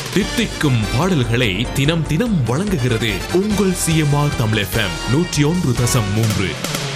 தித்திக்கும் பாடல்களை தினம் தினம் வழங்குகிறது உங்கள் சிஎம்ஆர் தமிழ் எஃப்எம் நூற்றி ஒன்று தசம் மூன்று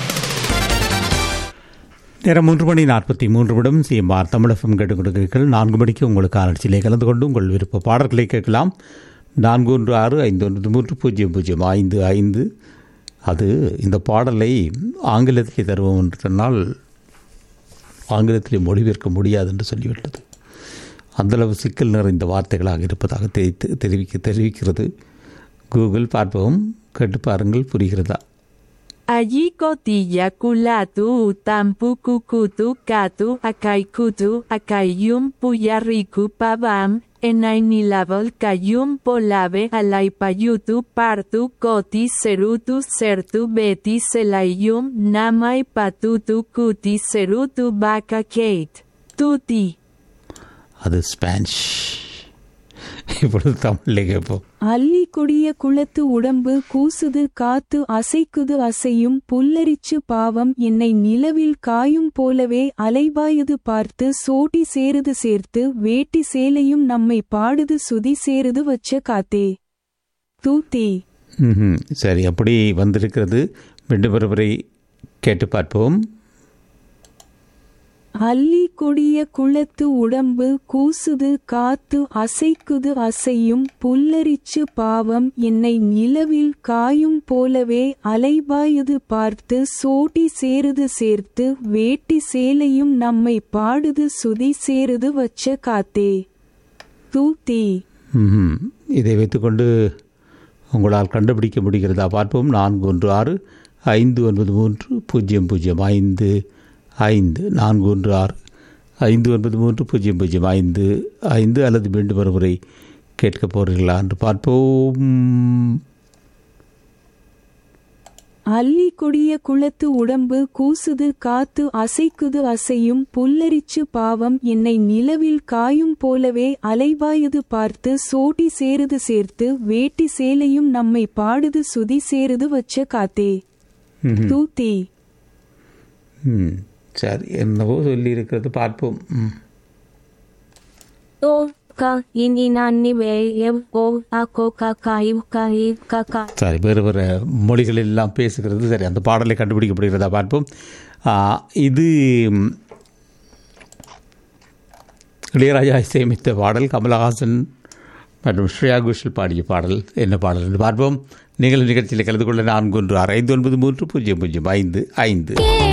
நேரம் மூன்று மணி நாற்பத்தி மூன்று விடம் சிஎம்ஆர் தமிழகம் கேட்டுக் கொடுக்கிறீர்கள் நான்கு மணிக்கு உங்களுக்கு ஆராய்ச்சியிலே கலந்து கொண்டு உங்கள் விருப்ப பாடல்களை கேட்கலாம் நான்கு ஒன்று ஆறு ஐந்து ஒன்று மூன்று பூஜ்ஜியம் பூஜ்ஜியம் ஐந்து ஐந்து அது இந்த பாடலை ஆங்கிலத்திலே தருவோம் என்று சொன்னால் ஆங்கிலத்திலே மொழிபெயர்க்க முடியாது என்று சொல்லிவிட்டது அந்தளவு சிக்கல் நிறைந்த வார்த்தைகளாக இருப்பதாக தெரிவித்து தெரிவிக்க தெரிவிக்கிறது கூகுள் பார்ப்போம் கேட்டு பாருங்கள் புரிகிறதா Allí cotilla culatu tampu cucutu catu acaikutu acayum puyariku pavam enainilabol cayum polave alaipayutu partu coti serutu sertu beti selayum namai patutu cuti serutu baca kate tuti அது ஸ்பானிஷ் இப்பொழுது தமிழில் கேட்போம் அள்ளி கொடிய குளத்து உடம்பு கூசுது காத்து அசைக்குது அசையும் புல்லரிச்சு பாவம் என்னை நிலவில் காயும் போலவே அலைபாயுது பார்த்து சோட்டி சேருது சேர்த்து வேட்டி சேலையும் நம்மை பாடுது சுதி சேருது வச்ச காத்தே தூத்தே ம்ஹும். சரி அப்படி வந்திருக்கிறது மீண்டும் ஒருவரை கேட்டு பார்ப்போம் அள்ளி கொடிய குளத்து உடம்பு கூசுது காத்து அசைக்குது அசையும் புல்லரிச்சு பாவம் என்னை நிலவில் காயும் போலவே அலைபாயுது பார்த்து சோட்டி சேருது சேர்த்து வேட்டி சேலையும் நம்மை பாடுது சுதி சேருது வச்ச காத்தே தூத்தே ம்ஹும். இதை வைத்துக்கொண்டு உங்களால் கண்டுபிடிக்க முடிகிறதா பார்ப்போம் நான்கு ஒன்று ஆறு ஐந்து ஒன்பது மூன்று பூஜ்ஜியம் பூஜ்ஜியம் ஐந்து ஐந்து நான்கு ஒன்று ஆறு ஐந்து ஒன்பது மூன்று பூஜ்ஜியம் பூஜ்ஜியம் ஐந்து ஐந்து அல்லது மீண்டும் ஒருமுறை கேட்கப் போகிறீர்களா என்று பார்ப்போம் அள்ளி கொடிய குளத்து உடம்பு கூசுது காத்து அசைக்குது அசையும் புல்லரிச்சு பாவம் என்னை நிலவில் காயும் போலவே அலைபாயுது பார்த்து சோட்டி சேருது சேர்த்து வேட்டி சேலையும் நம்மை பாடுது சுதி சேருது வச்ச காத்தே ம்ஹும். தூத்தே ம் சரி என்னவோ சொல்லியிருக்கிறது பார்ப்போம் ம் O ka ini nani ve ev o ako ka kai kai ka ka சரி வேறு வேறு மொழிகள் எல்லாம் பேசுகிறது சரி அந்த பாடலை கண்டுபிடிக்கப்படுகிறதா பார்ப்போம் ஆ, இது ம், இளையராஜா இசையமைத்த பாடல் கமலஹாசன் மற்றும் ஸ்ரேயா கோஷல் பாடிய பாடல் என்ன பாடல் என்று பார்ப்போம் நீங்கள் நிகழ்ச்சியில் கலந்து கொள்ள நான்கு ஒன்று ஆறு ஐந்து ஒன்பது மூன்று பூஜ்ஜியம் பூஜ்ஜியம் ஐந்து ஐந்து